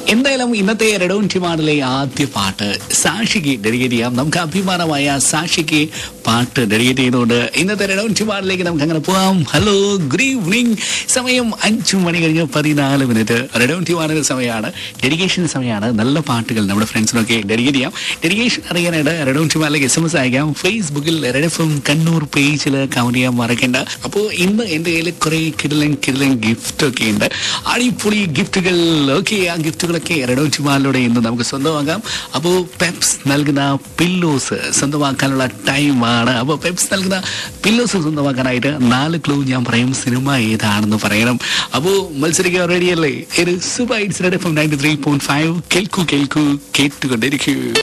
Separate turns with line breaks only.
എന്തായാലും ഇന്നത്തെ റെഡോൺ ടിമാണിലെ ആദ്യ പാട്ട് സാക്ഷിക്ക് ഡെഡിക്കേറ്റ് ചെയ്യാം നമുക്ക് അഭിമാനമായ സാക്ഷിക്ക് പാട്ട് ഡെഡിക്കേറ്റ് ചെയ്തുകൊണ്ട് ഇന്നത്തെ റെഡോൺ ടിമാണിലേക്ക് നമുക്ക് അങ്ങനെ പോവാം ഹലോ ഗുഡ് ഈവനിങ് സമയം അഞ്ചു മണി കഴിഞ്ഞ് പതിനാല് മിനിറ്റ് റെഡോൺ ടിമാണിന്റെ സമയമാണ് ഡെഡിക്കേഷൻ സമയമാണ് നല്ല പാട്ടുകൾ നമ്മുടെ ഫ്രണ്ട്സിനൊക്കെ ഡെഡിക്കേറ്റ് ചെയ്യാം ഡെഡിക്കേഷൻ അറിയാനായിട്ട് റെഡോൺ ടിമാണിലേക്ക് എസ് എം എസ് അയക്കാം ഫേസ്ബുക്കിൽ റെഡഫും കണ്ണൂർ പേജിൽ കമന്റ് ചെയ്യാൻ മറക്കണ്ട അപ്പോൾ ഇന്ന് എൻ്റെ കയ്യിൽ കുറെ കിടലൻ കിടലൻ ഗിഫ്റ്റ് ഒക്കെ ഉണ്ട് അടിപൊളി ഗിഫ്റ്റുകൾ ഓക്കെ ആ ഗിഫ്റ്റുകളൊക്കെ റെഡോച്ചുമാലിലൂടെ ഇന്ന് നമുക്ക് സ്വന്തമാക്കാം അപ്പോൾ പെപ്സ് നൽകുന്ന പില്ലോസ് സ്വന്തമാക്കാനുള്ള ടൈമാണ് അപ്പോൾ പെപ്സ് നൽകുന്ന പില്ലോസ് സ്വന്തമാക്കാനായിട്ട് നാല് ക്ലൂ ഞാൻ പറയും സിനിമ ഏതാണെന്ന് പറയണം അപ്പോൾ മത്സരിക്കാൻ റെഡിയല്ലേ ഒരു super hits red F ninety three point five കേൾക്കൂ കേൾക്കൂ കേട്ടുകൊണ്ടിരിക്കൂ